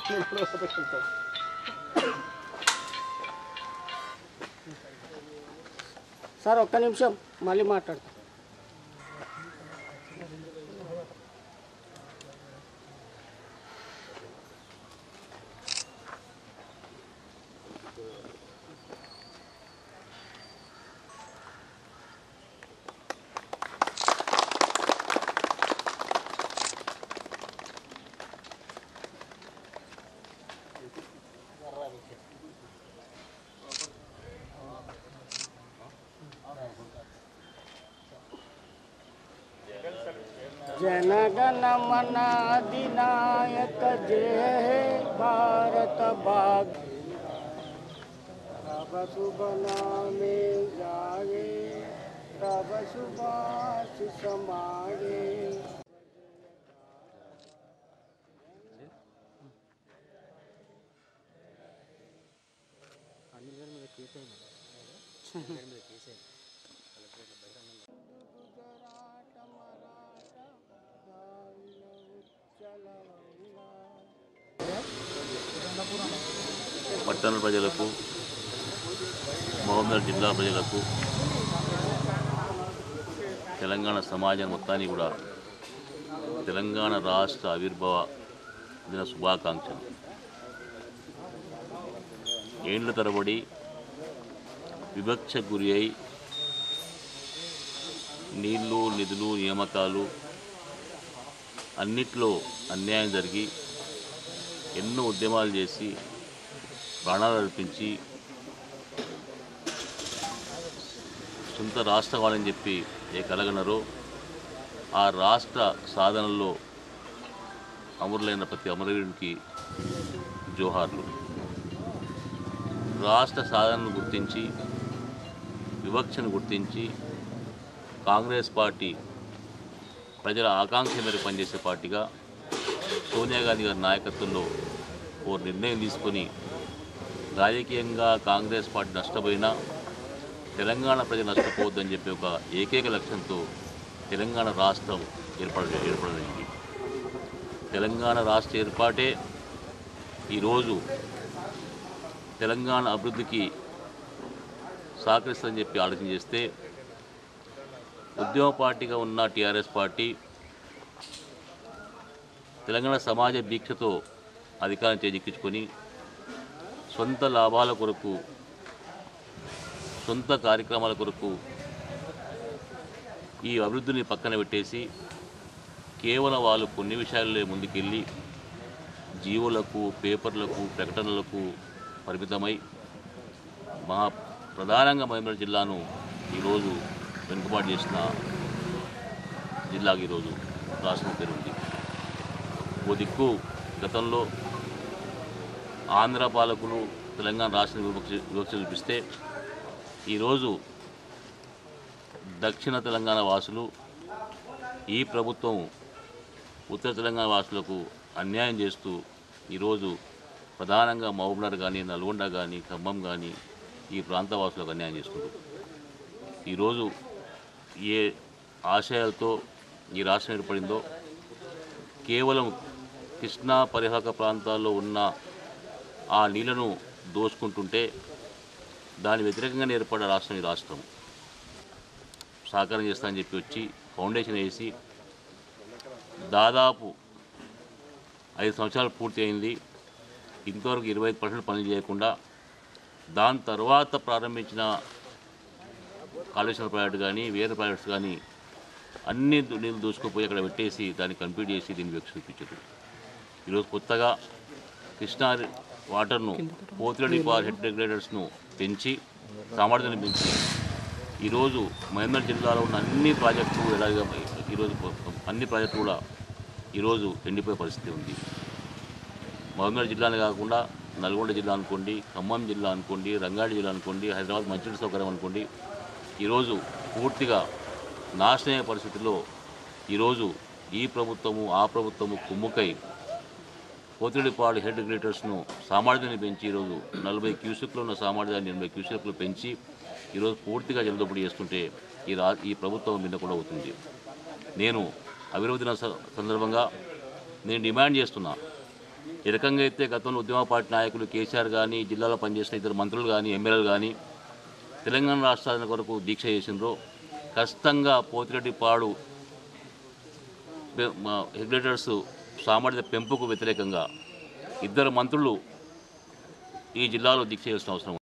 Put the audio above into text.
Sir ఒక్క నిమిషం మళ్ళీ మాట్లాడతాం जनगण मन अधिनायक जय हे भारत भाग रब शुभ नामे जागे रब सुभाष समागे గుజరాట మరాఠ గాలిన ఉచ్చలవంగా పట్టణ ప్రజలకు మహబూబ్నగర్ జిల్లా ప్రజలకు తెలంగాణ సమాజం మొత్తాన్ని కూడా తెలంగాణ రాష్ట్ర ఆవిర్భావ దిన శుభాకాంక్షలు ఏండ్ల తరబడి వివక్ష గురి అయి నీళ్లు నిధులు నియామకాలు అన్నిట్లో అన్యాయం జరిగి ఎన్నో ఉద్యమాలు చేసి ప్రాణాలు అర్పించి సొంత రాష్ట్ర వాళ్ళని చెప్పి ఏ కలగనరో ఆ రాష్ట్ర సాధనలో అమరులైన ప్రతి అమరవీరునికి జోహార్లు రాష్ట్ర సాధనను గుర్తించి వివక్షను గుర్తించి కాంగ్రెస్ పార్టీ ప్రజల ఆకాంక్ష మేరకు పనిచేసే పార్టీగా సోనియా గాంధీ గారి నాయకత్వంలో ఓ నిర్ణయం తీసుకొని రాజకీయంగా కాంగ్రెస్ పార్టీ నష్టపోయినా తెలంగాణ ప్రజలు నష్టపోవద్దని చెప్పి ఒక ఏకైక లక్ష్యంతో తెలంగాణ రాష్ట్రం ఏర్పడ ఏర్పడింది తెలంగాణ రాష్ట్ర ఏర్పాటే ఈరోజు తెలంగాణ అభివృద్ధికి సహకరిస్తుందని చెప్పి ఆలోచన చేస్తే ఉద్యమ పార్టీగా ఉన్న టీఆర్ఎస్ పార్టీ తెలంగాణ సమాజ దీక్షతో అధికారం చేజిక్కించుకొని సొంత లాభాల కొరకు సొంత కార్యక్రమాల కొరకు ఈ అభివృద్ధిని పక్కన పెట్టేసి కేవలం వాళ్ళు కొన్ని విషయాల్లో ముందుకెళ్ళి జీవులకు పేపర్లకు ప్రకటనలకు పరిమితమై మా ప్రధానంగా మహబూబ్నగర్ జిల్లాను ఈరోజు వెనుకబాటు చేసిన జిల్లాకు ఈరోజు రాష్ట్రం పెరుగుంది ఓ దిక్కు గతంలో ఆంధ్ర పాలకులు తెలంగాణ రాష్ట్ర వివక్ష వివక్ష చూపిస్తే ఈరోజు దక్షిణ తెలంగాణ వాసులు ఈ ప్రభుత్వం ఉత్తర తెలంగాణ వాసులకు అన్యాయం చేస్తూ ఈరోజు ప్రధానంగా మహబూబ్నగర్ కానీ నల్గొండ కానీ ఖమ్మం కానీ ఈ ప్రాంత వాసులకు అన్యాయం చేస్తుంది ఈరోజు ఏ ఆశయాలతో ఈ రాష్ట్రం ఏర్పడిందో కేవలం కృష్ణా పరిహాక ప్రాంతాల్లో ఉన్న ఆ నీళ్లను దోచుకుంటుంటే దాని వ్యతిరేకంగా ఏర్పడిన రాష్ట్రం ఈ రాష్ట్రం సహకారం చేస్తానని చెప్పి వచ్చి ఫౌండేషన్ వేసి దాదాపు ఐదు సంవత్సరాలు పూర్తి అయింది ఇంతవరకు ఇరవై ఐదు పర్సెంట్ పనులు చేయకుండా దాని తర్వాత ప్రారంభించిన కాళేశ్వర ప్రాజెక్ట్ కానీ వేరే ప్రాజెక్ట్స్ కానీ అన్ని దు- నీళ్ళు దూసుకుపోయి అక్కడ పెట్టేసి దాన్ని కంప్లీట్ చేసి దీన్ని వ్యక్తి చూపించారు ఈరోజు కొత్తగా కృష్ణా వాటర్ను పోతిరెడ్డి పవర్ హెడ్ రెగ్యులేటర్స్ను పెంచి సామర్థ్యాన్ని పెంచి ఈరోజు మహమ్మద్ జిల్లాలో ఉన్న అన్ని ప్రాజెక్టులు ఎలాగ ఈరోజు అన్ని ప్రాజెక్టులు కూడా ఈరోజు ఎండిపోయే పరిస్థితి ఉంది మహమ్మద్ జిల్లానే కాకుండా నల్గొండ జిల్లా అనుకోండి ఖమ్మం జిల్లా అనుకోండి రంగారెడ్డి జిల్లా అనుకోండి హైదరాబాద్ మంచినీటి సౌకర్యం అనుకోండి ఈరోజు పూర్తిగా నాశనమైన పరిస్థితుల్లో ఈరోజు ఈ ప్రభుత్వము ఆ ప్రభుత్వము కుమ్ముకై పోతిరెడ్డిపాడు హెడ్ రెగ్యులేటర్స్ను సామర్థ్యాన్ని పెంచి ఈరోజు నలభై క్యూసెక్లో ఉన్న సామర్థ్యాన్ని ఎనభై క్యూసెక్లు పెంచి ఈరోజు పూర్తిగా జలదోపిడీ చేస్తుంటే ఈ రా ఈ ప్రభుత్వం మీద కూడా అవుతుంది నేను అభివృద్ధి దిన స- సందర్భంగా నేను డిమాండ్ చేస్తున్నా ఈ రకంగా అయితే గతంలో ఉద్యమ పార్టీ నాయకులు కేసీఆర్ కానీ జిల్లాలో పనిచేసిన ఇద్దరు మంత్రులు కానీ ఎమ్మెల్యేలు కానీ తెలంగాణ రాష్ట్రాల కొరకు దీక్ష చేసినారో ఖచ్చితంగా పోతిరెడ్డి పాడు పె- మా రెగ్యులేటర్స్ సామర్థ్య పెంపుకు వ్యతిరేకంగా ఇద్దరు మంత్రులు ఈ జిల్లాలో దీక్ష చేయాల్సిన అవసరం ఉంది.